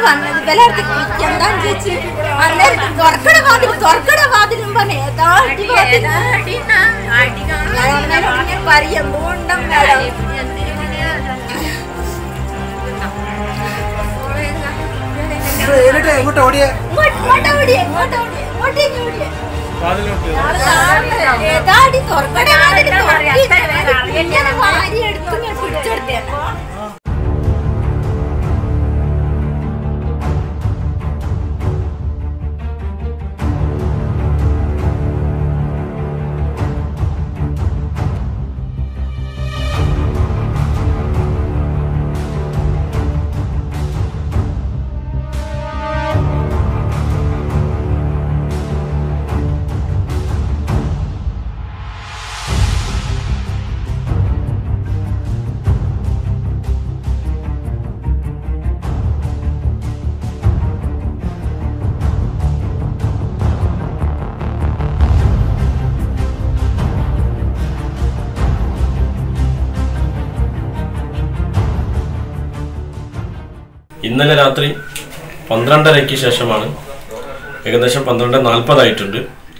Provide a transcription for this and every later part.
വന്നത് ഇവലടുത്ത് എന്താ ചേച്ചി അന്നേരം തുറക്കട വാതിൽ തുറക്കട വാതിലും പറഞ്ഞു ഏതാ അടി വാതിൽ ഞാൻ അന്നേരം ഇങ്ങനെ പറയും എന്തുകൊണ്ടും മേഡം എന്നിട്ട് എങ്ങോട്ട് ഓടിയേ ഇങ്ങോട്ട് ഇങ്ങോട്ട് ഓടിയേ ഇങ്ങോട്ട് ഓടിയേ ഇങ്ങോട്ടേക്ക് ഓടിയേ ഏതാ അടി തുറക്കട വാതിൽ തുറക്കി ഇങ്ങനെ വാരി എടുത്ത് ഞാൻ പിടിച്ചെടുത്തേ ഇന്നലെ രാത്രി പന്ത്രണ്ടരയ്ക്ക് ശേഷമാണ് ഏകദേശം പന്ത്രണ്ട് നാൽപ്പതായിട്ടുണ്ട്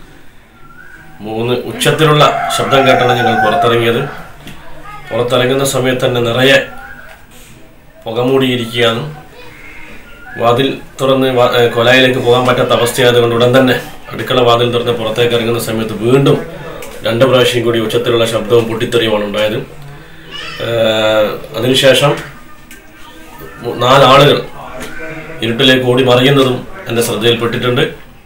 മൂന്ന് ഉച്ചത്തിലുള്ള ശബ്ദം കേട്ടാണ് ഞങ്ങൾ പുറത്തിറങ്ങിയത് പുറത്തിറങ്ങുന്ന സമയത്ത് തന്നെ നിറയെ പുകമൂടിയിരിക്കുകയാണ് വാതിൽ തുറന്ന് വാ- ഏ, കൊലായിലേക്ക് പോകാൻ പറ്റാത്ത അവസ്ഥയായതുകൊണ്ട് ഉടൻ തന്നെ അടുക്കള വാതിൽ തുറന്ന് പുറത്തേക്ക് ഇറങ്ങുന്ന സമയത്ത് വീണ്ടും രണ്ട് പ്രാവശ്യം കൂടി ഉച്ചത്തിലുള്ള ശബ്ദവും പൊട്ടിത്തെറിയുമാണ് ഉണ്ടായത് ഏഹ്, അതിനുശേഷം മു- നാലാളുകൾ ഇരുട്ടിലേക്ക് ഓടി മറിയുന്നതും എൻ്റെ ശ്രദ്ധയിൽപ്പെട്ടിട്ടുണ്ട്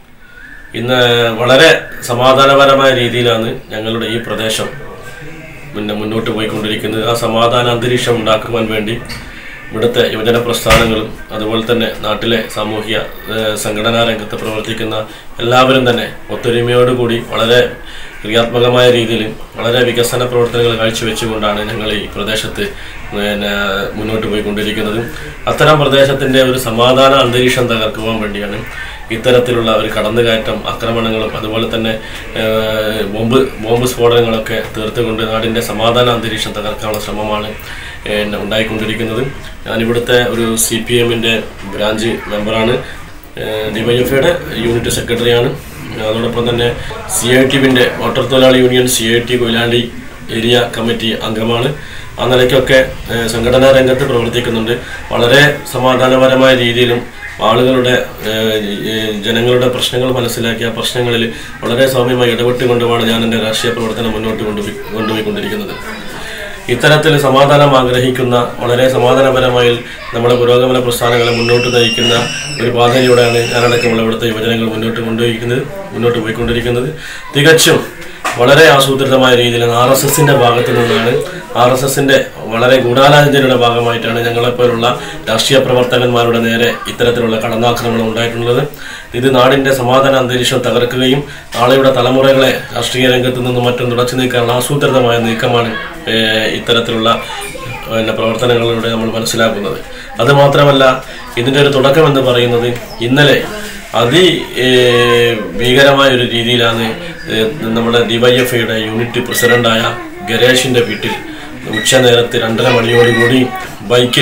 ഇന്ന് വളരെ സമാധാനപരമായ രീതിയിലാണ് ഞങ്ങളുടെ ഈ പ്രദേശം പിന്നെ മുന്നോട്ട് പോയിക്കൊണ്ടിരിക്കുന്നത് ആ സമാധാന അന്തരീക്ഷം ഉണ്ടാക്കുവാൻ വേണ്ടി ഇവിടുത്തെ യുവജന പ്രസ്ഥാനങ്ങളും അതുപോലെ തന്നെ നാട്ടിലെ സാമൂഹ്യ ഏഹ്, സംഘടനാ രംഗത്ത് പ്രവർത്തിക്കുന്ന എല്ലാവരും തന്നെ ഒത്തൊരുമയോടുകൂടി വളരെ ക്രിയാത്മകമായ രീതിയിൽ വളരെ വികസന പ്രവർത്തനങ്ങൾ കാഴ്ചവെച്ചുകൊണ്ടാണ് ഞങ്ങൾ ഈ പ്രദേശത്ത് പിന്നെ മുന്നോട്ട് പോയിക്കൊണ്ടിരിക്കുന്നത് അത്തരം പ്രദേശത്തിൻ്റെ ഒരു സമാധാന അന്തരീക്ഷം തകർക്കുവാൻ വേണ്ടിയാണ് ഇത്തരത്തിലുള്ള ഒരു കടന്നുകയറ്റം ആക്രമണങ്ങളും അതുപോലെ തന്നെ ഏഹ്, ബോംബ് ബോംബ് സ്ഫോടനങ്ങളൊക്കെ തീർത്തുകൊണ്ട് നാടിൻ്റെ സമാധാന അന്തരീക്ഷം തകർക്കാനുള്ള ശ്രമമാണ് ഏഹ്, ഉണ്ടായിക്കൊണ്ടിരിക്കുന്നത് ഞാനിവിടുത്തെ ഒരു സി പി എമ്മിൻ്റെ ബ്രാഞ്ച് മെമ്പറാണ് ഡിവൈഎഫ്ഐയുടെ യൂണിറ്റ് സെക്രട്ടറിയാണ് അതോടൊപ്പം തന്നെ സി ഐ ടിവിൻ്റെ ഓട്ടർ തൊഴിലാളി union C I T Koyilandy area committee അംഗമാണ് ആ നിലയ്ക്കൊക്കെ ഏഹ്, സംഘടനാ രംഗത്ത് പ്രവർത്തിക്കുന്നുണ്ട് വളരെ സമാധാനപരമായ രീതിയിലും ആളുകളുടെ ഏഹ്, ഈ ജനങ്ങളുടെ പ്രശ്നങ്ങൾ മനസ്സിലാക്കി ആ പ്രശ്നങ്ങളിൽ വളരെ സൗമ്യമായി ഇടപെട്ടുകൊണ്ടുമാണ് ഞാൻ എൻ്റെ രാഷ്ട്രീയ പ്രവർത്തനം മുന്നോട്ട് കൊണ്ടുപോയി കൊണ്ടുപോയിക്കൊണ്ടിരിക്കുന്നത് ഇത്തരത്തിൽ സമാധാനം ആഗ്രഹിക്കുന്ന വളരെ സമാധാനപരമായി നമ്മുടെ പുരോഗമന പ്രസ്ഥാനങ്ങളെ മുന്നോട്ട് നയിക്കുന്ന ഒരു പാതയിലൂടെയാണ് ഞാനടക്കമുള്ള ഇവിടുത്തെ യുവജനങ്ങൾ മുന്നോട്ട് കൊണ്ടുപോയിരിക്കുന്നത് മുന്നോട്ട് പോയിക്കൊണ്ടിരിക്കുന്നത് തികച്ചും വളരെ ആസൂത്രിതമായ രീതിയിൽ ആർ എസ് എസിന്റെ ഭാഗത്തു നിന്നാണ് ആർ എസ് എസിന്റെ വളരെ ഗൂഢാലോചനയുടെ ഭാഗമായിട്ടാണ് ഞങ്ങളെപ്പോലുള്ള രാഷ്ട്രീയ പ്രവർത്തകന്മാരുടെ നേരെ ഇത്തരത്തിലുള്ള കടന്നാക്രമണം ഉണ്ടായിട്ടുള്ളത് ഇത് നാടിന്റെ സമാധാന അന്തരീക്ഷം തകർക്കുകയും നാളെയുടെ തലമുറകളെ രാഷ്ട്രീയ രംഗത്ത് നിന്നും മറ്റും തുടച്ചു നീക്കാനുള്ള ആസൂത്രിതമായ നീക്കമാണ് ഏഹ്, ഇത്തരത്തിലുള്ള പിന്നെ പ്രവർത്തനങ്ങളിലൂടെ നമ്മൾ മനസ്സിലാക്കുന്നത് അതുമാത്രമല്ല ഇതിൻ്റെ ഒരു തുടക്കം എന്ന് പറയുന്നത് ഇന്നലെ അതി ഏഹ്, ഭീകരമായ ഒരു രീതിയിലാണ് ഏഹ്, നമ്മുടെ ഡിവൈഎഫ്ഐയുടെ യൂണിറ്റ് പ്രസിഡന്റായ ഗരേഷിൻ്റെ വീട്ടിൽ ഉച്ചനേരത്ത് രണ്ടര മണിയോടുകൂടി ബൈക്കിൽ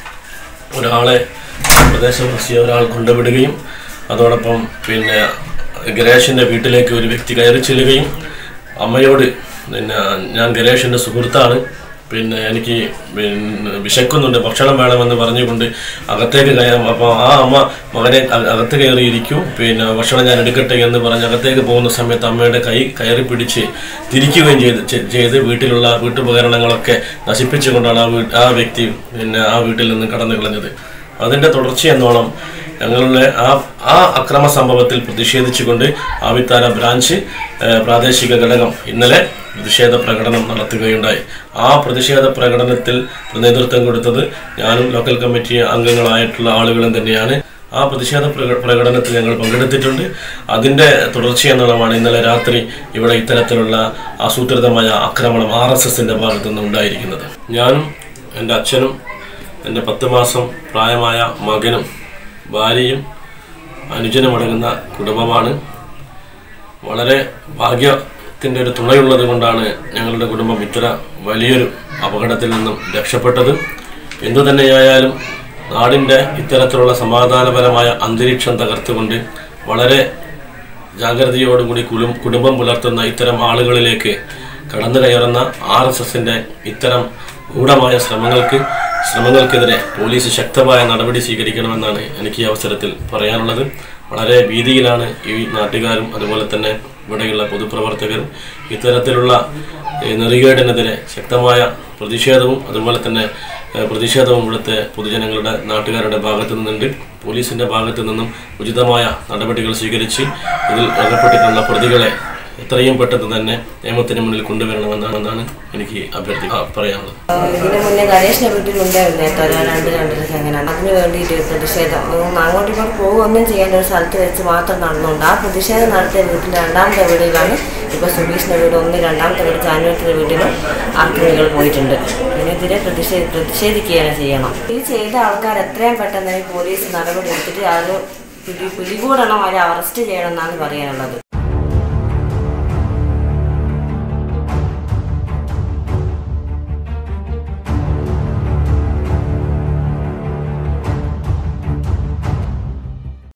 ഒരാളെ പ്രദേശവാസിയെ ഒരാൾ കൊണ്ടുവിടുകയും അതോടൊപ്പം പിന്നെ ഗണേഷിൻ്റെ വീട്ടിലേക്ക് ഒരു വ്യക്തി കയറി ചെല്ലുകയും അമ്മയോട് പിന്നെ ഞാൻ ഗണേഷിൻ്റെ സുഹൃത്താണ് പിന്നെ എനിക്ക് പിന്നെ വിശക്കുന്നുണ്ട് ഭക്ഷണം വേണമെന്ന് പറഞ്ഞുകൊണ്ട് അകത്തേക്ക് കയറാം അപ്പോൾ ആ അമ്മ മകനെ അക- അകത്ത് കയറിയിരിക്കും പിന്നെ ഭക്ഷണം ഞാൻ എടുക്കട്ടെ എന്ന് പറഞ്ഞ് അകത്തേക്ക് പോകുന്ന സമയത്ത് അമ്മയുടെ കൈ കയറി പിടിച്ച് തിരിക്കുകയും ചെയ്ത് ചെ- ചെയ്ത് വീട്ടിലുള്ള വീട്ടുപകരണങ്ങളൊക്കെ നശിപ്പിച്ചുകൊണ്ടാണ് ആ വീ ആ വ്യക്തി പിന്നെ ആ വീട്ടിൽ നിന്ന് കടന്നു കളഞ്ഞത് അതിൻ്റെ തുടർച്ചയെന്നോണം ഞങ്ങളുടെ ആ ആ അക്രമ സംഭവത്തിൽ പ്രതിഷേധിച്ചുകൊണ്ട് ആവിത്താര ബ്രാഞ്ച് ഏഹ്, പ്രാദേശിക ഘടകം ഇന്നലെ പ്രതിഷേധ പ്രകടനം നടത്തുകയുണ്ടായി ആ പ്രതിഷേധ പ്രകടനത്തിൽ നേതൃത്വം കൊടുത്തത് ഞാനും ലോക്കൽ കമ്മിറ്റി അംഗങ്ങളായിട്ടുള്ള ആളുകളും തന്നെയാണ് ആ പ്രതിഷേധ പ്രക- പ്രകടനത്തിൽ ഞങ്ങൾ പങ്കെടുത്തിട്ടുണ്ട് അതിൻ്റെ തുടർച്ചയെന്നുള്ളതാണ് ഇന്നലെ രാത്രി ഇവിടെ ഇത്തരത്തിലുള്ള ആസൂത്രിതമായ ആക്രമണം ആർ എസ് എസിൻ്റെ ഭാഗത്തു നിന്ന് ഉണ്ടായിരിക്കുന്നത് ഞാനും എൻ്റെ അച്ഛനും എൻ്റെ പത്ത് മാസം പ്രായമായ മകനും ഭാര്യയും അനുജനുമടങ്ങുന്ന കുടുംബമാണ് വളരെ ഭാഗ്യത്തിൻ്റെ ഒരു തുണയുള്ളത് കൊണ്ടാണ് ഞങ്ങളുടെ കുടുംബം ഇത്ര വലിയൊരു അപകടത്തിൽ നിന്നും രക്ഷപ്പെട്ടത് എന്തു തന്നെയായാലും നാടിൻ്റെ ഇത്തരത്തിലുള്ള സമാധാനപരമായ അന്തരീക്ഷം തകർത്തുകൊണ്ട് വളരെ ജാഗ്രതയോടുകൂടി കുലും കുടുംബം പുലർത്തുന്ന ഇത്തരം ആളുകളിലേക്ക് കടന്നു കയറുന്ന ആർ എസ് എസിൻ്റെ ഇത്തരം ഗൂഢമായ ശ്രമങ്ങൾക്ക് ശ്രമങ്ങൾക്കെതിരെ പോലീസ് ശക്തമായ നടപടി സ്വീകരിക്കണമെന്നാണ് എനിക്ക് ഈ അവസരത്തിൽ പറയാനുള്ളത് വളരെ ഭീതിയിലാണ് ഈ നാട്ടുകാരും അതുപോലെ തന്നെ ഇവിടെയുള്ള പൊതുപ്രവർത്തകരും ഇത്തരത്തിലുള്ള ഏഹ്, നെറികേടിനെതിരെ ശക്തമായ പ്രതിഷേധവും അതുപോലെ തന്നെ ഏഹ്, പ്രതിഷേധവും ഇവിടുത്തെ പൊതുജനങ്ങളുടെ നാട്ടുകാരുടെ ഭാഗത്തു നിന്നുണ്ട് പോലീസിന്റെ ഭാഗത്തു നിന്നും ഉചിതമായ നടപടികൾ സ്വീകരിച്ച് ഇതിൽ അകപ്പെട്ടിട്ടുള്ള പ്രതികളെ എത്രയും പെട്ടെന്ന് തന്നെ നിയമത്തിന് മുന്നിൽ കൊണ്ടുവരണമെന്നാണ് എനിക്ക് അഭ്യർത്ഥി ആ, പറയാനുള്ളത് ഇതിന് മുന്നേ ഗണേഷിന്റെ വീട്ടിലുണ്ടായിരുന്നു എത്ര രണ്ട് രണ്ടരക്ക് അങ്ങനെ അതിന് വേണ്ടിയിട്ട് പ്രതിഷേധം ഉം, അങ്ങോട്ടും ഇങ്ങോട്ടും പോകുകയൊന്നും ചെയ്യേണ്ട ഒരു സ്ഥലത്ത് വെച്ച് മാത്രം നടന്നുകൊണ്ട് ആ പ്രതിഷേധം നടത്തിയ വീട്ടിൽ രണ്ടാമത്തെ വീടുകളാണ് ഇപ്പോൾ സുബീഷിന്റെ വീട് ഒന്ന് രണ്ടാമത്തെ വീട് ജാനുവരത്തിന്റെ വീട്ടിലും ആക്രമികൾ പോയിട്ടുണ്ട് ഇതിനെതിരെ പ്രതിഷേ പ്രതിഷേധിക്കുകയാണ് ചെയ്യണം ഈ ചെയ്ത ആൾക്കാർ എത്രയും പെട്ടെന്ന് ഈ പോലീസ് നടപടി എടുത്തിട്ട് അത് പിടി പിടികൂടണം അവരെ അറസ്റ്റ് ചെയ്യണം എന്നാണ് പറയാനുള്ളത്